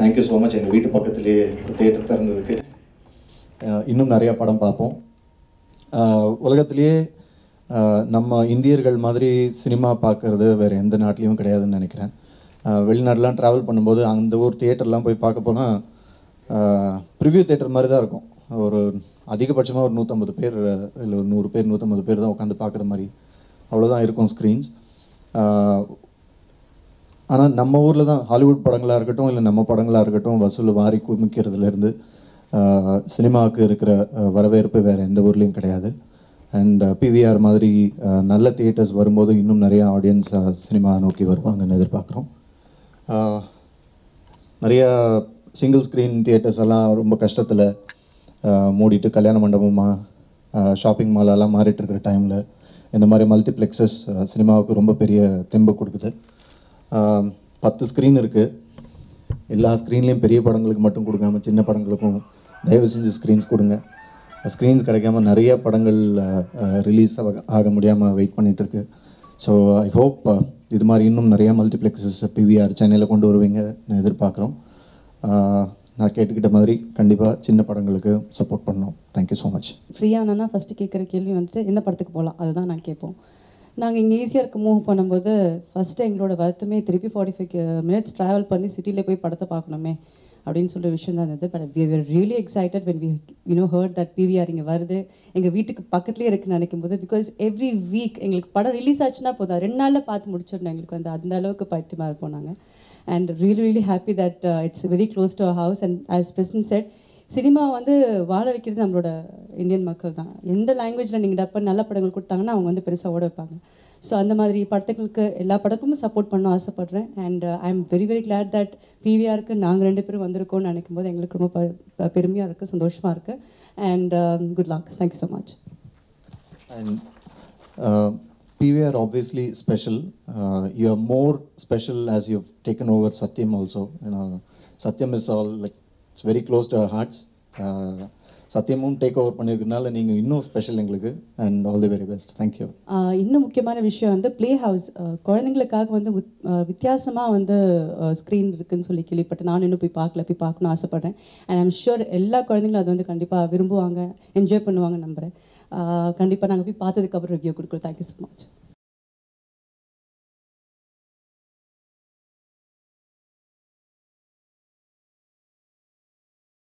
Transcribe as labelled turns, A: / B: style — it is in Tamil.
A: தேங்க்யூ ஸோ மச் எங்கள் வீட்டு பக்கத்துலேயே தேட்டர் திறந்ததுக்கு அஹ் இன்னும் நிறையா படம் பார்ப்போம் அஹ் உலகத்திலேயே அஹ் நம்ம இந்தியர்கள் மாதிரி சினிமா பார்க்கறது வேறு எந்த நாட்டிலையும் கிடையாதுன்னு நினைக்கிறேன் அஹ் வெளிநாடுலாம் ட்ராவல் பண்ணும்போது அந்த ஊர் தியேட்டர்லாம் போய் பார்க்க போனால் ப்ரிவ்யூ தேட்டர் மாதிரி தான் இருக்கும் ஒரு அதிகபட்சமாக ஒரு நூற்றம்பது பேர் இல்லை ஒரு நூறு பேர் நூற்றம்பது பேர் தான் உட்காந்து பார்க்குற மாதிரி அவ்வளோதான் இருக்கும் ஸ்க்ரீன்ஸ் ஆனால் நம்ம ஊரில் தான் ஹாலிவுட் படங்களாக இருக்கட்டும் இல்லை நம்ம படங்களாக இருக்கட்டும் வசூல் வாரி குமிக்கிறதுலேருந்து சினிமாவுக்கு இருக்கிற அஹ், வரவேற்பு வேறு எந்த ஊர்லேயும் கிடையாது அண்ட் பிவிஆர் மாதிரி அஹ், நல்ல தியேட்டர்ஸ் வரும்போது இன்னும் நிறைய ஆடியன்ஸ் சினிமா நோக்கி வருவாங்கன்னு எதிர்பார்க்குறோம் அஹ், நிறைய சிங்கிள் ஸ்க்ரீன் தியேட்டர்ஸ் எல்லாம் ரொம்ப கஷ்டத்தில் மூடிட்டு கல்யாண மண்டபமாக ஷாப்பிங் மாலெல்லாம் மாறிட்டு இருக்கிற டைமில் இந்த மாதிரி மல்டிப்ளெக்ஸஸ் சினிமாவுக்கு ரொம்ப பெரிய தெம்பு கொடுக்குது அஹ், பத்து ஸ்க்ரீன் இருக்குது எல்லா ஸ்க்ரீன்லேயும் பெரிய படங்களுக்கு மட்டும் கொடுக்காம சின்ன படங்களுக்கும் தயவு செஞ்சு ஸ்க்ரீன்ஸ் கொடுங்க ஸ்க்ரீன்ஸ் கிடைக்காம நிறைய படங்கள் ரிலீஸ் ஆக முடியாமல் வெயிட் பண்ணிட்டு இருக்கு ஸோ ஐ ஹோப் இது மாதிரி இன்னும் நிறைய மல்டிப்ளெக்ஸஸ் பிவிஆர் சென்னையில் கொண்டு வருவீங்க நான் எதிர்பார்க்குறோம் அஹ், நான் கேட்டுக்கிட்ட மாதிரி கண்டிப்பாக சின்ன படங்களுக்கு சப்போர்ட் பண்ணோம் தேங்க்யூ ஸோ மச்
B: ஃப்ரீயானா ஃபஸ்ட்டு கேட்குற கேள்வி வந்துட்டு எந்த படத்துக்கு போகலாம் அதுதான் நான் கேட்போம் நாங்கள் இங்கே ஈஸியாக இருக்க மூவ் பண்ணும்போது ஃபஸ்ட்டு எங்களோட வருத்தமே திருப்பி ஃபார்ட்டி ஃபைவ் மினிட்ஸ் ட்ராவல் பண்ணி சிட்டியில் போய் படத்தை பார்க்கணுமே அப்படின்னு சொல்கிற விஷயம் தான் இருந்தது but we are really excited when we you know heard that PVR இங்கே வருது எங்கள் வீட்டுக்கு பக்கத்துலேயே இருக்குன்னு நினைக்கும் போது பிகாஸ் எவ்ரி வீக் எங்களுக்கு படம் ரிலீஸ் ஆச்சுன்னா போதும் ரெண்டு நாளில் பார்த்து முடிச்சிடணும் எங்களுக்கு வந்து அந்த அளவுக்கு பைத்தியமாக இருப்போம் நாங்கள் and really really happy that it's very close to house and as present set cinema வந்து வாழ வைக்கிறது நம்மளோட இந்தியன் மக்கள் தான் எந்த லாங்குவேஜில் நீங்கள் டப் பண்ணி நல்ல படங்கள் கொடுத்தாங்கன்னா அவங்க வந்து பெருசாக ஓட வைப்பாங்க ஸோ அந்த மாதிரி படத்துங்களுக்கு எல்லா படத்துக்கும் சப்போர்ட் பண்ண ஆசைப்பட்றேன் and I am very very glad that பிவிஆருக்கு நாங்கள் ரெண்டு பேரும் வந்திருக்கோம்னு நினைக்கும் போது எங்களுக்கு ரொம்ப ப- பெருமையாக இருக்குது சந்தோஷமாக இருக்குது and good luck thank you so much
A: And uh, PVR obviously special. Uh, you are more special as you've taken over Satyam also. You know, Satyam is all like it's very close to our hearts. Uh, சத்தியமும் டேக் ஓவர் பண்ணியிருக்கனால நீங்கள் இன்னும் ஸ்பெஷல் எங்களுக்கு and all the very best thank you
B: ah இன்னும் முக்கியமான விஷயம் வந்து ப்ளே ஹவுஸ் குழந்தைங்களுக்காக வந்து வித்- ஆஹ் வித்தியாசமா வந்து ஸ்க்ரீன் இருக்குன்னு சொல்லி கேள்விப்பட்டேன் நான் இன்னும் போய் பார்க்கல போய் பார்க்கணும்னு ஆசைப்பட்றேன் அண்ட் ஐம் ஷூர் எல்லா குழந்தைங்களும் அது வந்து கண்டிப்பாக விரும்புவாங்க என்ஜாய் பண்ணுவாங்க நம்புகிறேன் கண்டிப்பாக நாங்கள் போய் பார்த்ததுக்கப்புறம் ரிவ்யூ கொடுக்குறோம் தேங்க்யூ ஸோ மச்